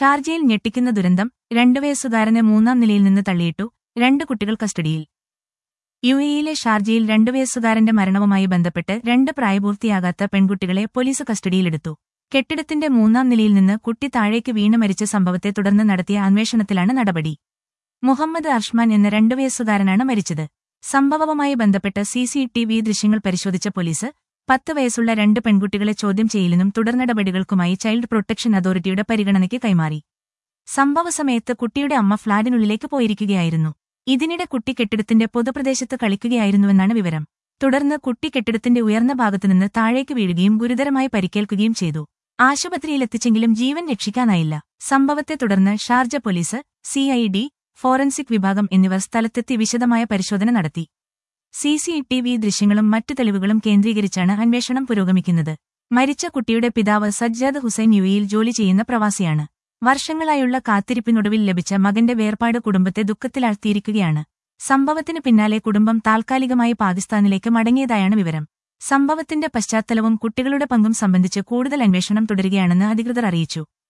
ഷാർജയിൽ ഞെട്ടിക്കുന്ന ദുരന്തം രണ്ടു വയസ്സുകാരനെ മൂന്നാം നിലയിൽ നിന്ന് തള്ളിയിട്ടു രണ്ട് കുട്ടികൾ കസ്റ്റഡിയിൽ യു എയിലെ ഷാർജയിൽ രണ്ടു വയസ്സുകാരന്റെ മരണവുമായി ബന്ധപ്പെട്ട് രണ്ട് പ്രായപൂർത്തിയാകാത്ത പെൺകുട്ടികളെ പോലീസ് കസ്റ്റഡിയിലെടുത്തു കെട്ടിടത്തിന്റെ മൂന്നാം നിലയിൽ നിന്ന് കുട്ടി താഴേക്ക് വീണ് മരിച്ച സംഭവത്തെ തുടർന്ന് നടത്തിയ അന്വേഷണത്തിലാണ് നടപടി മുഹമ്മദ് അർഷ്മാൻ എന്ന രണ്ടു വയസ്സുകാരനാണ് മരിച്ചത് സംഭവവുമായി ബന്ധപ്പെട്ട് സി സി ടി വി ദൃശ്യങ്ങൾ പരിശോധിച്ച പോലീസ് പത്ത് വയസ്സുള്ള രണ്ട് പെൺകുട്ടികളെ ചോദ്യം ചെയ്യലിനും തുടർനടപടികൾക്കുമായി ചൈൽഡ് പ്രൊട്ടക്ഷൻ അതോറിറ്റിയുടെ പരിഗണനയ്ക്ക് കൈമാറി സംഭവ സമയത്ത് കുട്ടിയുടെ അമ്മ ഫ്ളാറ്റിനുള്ളിലേക്ക് പോയിരിക്കുകയായിരുന്നു ഇതിനിടെ കുട്ടി കെട്ടിടത്തിന്റെ പൊതുപ്രദേശത്ത് കളിക്കുകയായിരുന്നുവെന്നാണ് വിവരം തുടർന്ന് കുട്ടി കെട്ടിടത്തിന്റെ ഉയർന്ന ഭാഗത്തുനിന്ന് താഴേക്ക് വീഴുകയും ഗുരുതരമായി പരിക്കേൽക്കുകയും ചെയ്തു ആശുപത്രിയിലെത്തിച്ചെങ്കിലും ജീവൻ രക്ഷിക്കാനായില്ല സംഭവത്തെ തുടർന്ന് ഷാർജ പോലീസ് സിഐഡി ഫോറൻസിക് വിഭാഗം എന്നിവർ സ്ഥലത്തെത്തി വിശദമായ പരിശോധന നടത്തി സി സി ടി വി ദൃശ്യങ്ങളും മറ്റു തെളിവുകളും കേന്ദ്രീകരിച്ചാണ് അന്വേഷണം പുരോഗമിക്കുന്നത് മരിച്ച കുട്ടിയുടെ പിതാവ് സജ്ജാദ് ഹുസൈൻ യുഎയിൽ ജോലി ചെയ്യുന്ന പ്രവാസിയാണ് വർഷങ്ങളായുള്ള കാത്തിരിപ്പിനൊടുവിൽ ലഭിച്ച മകന്റെ വേർപാട് കുടുംബത്തെ ദുഃഖത്തിലാഴ്ത്തിയിരിക്കുകയാണ് സംഭവത്തിന് പിന്നാലെ കുടുംബം താൽക്കാലികമായി പാകിസ്ഥാനിലേക്ക് മടങ്ങിയതായാണ് വിവരം സംഭവത്തിന്റെ പശ്ചാത്തലവും കുട്ടികളുടെ പങ്കും സംബന്ധിച്ച് കൂടുതൽ അന്വേഷണം തുടരുകയാണെന്ന് അധികൃതർ അറിയിച്ചു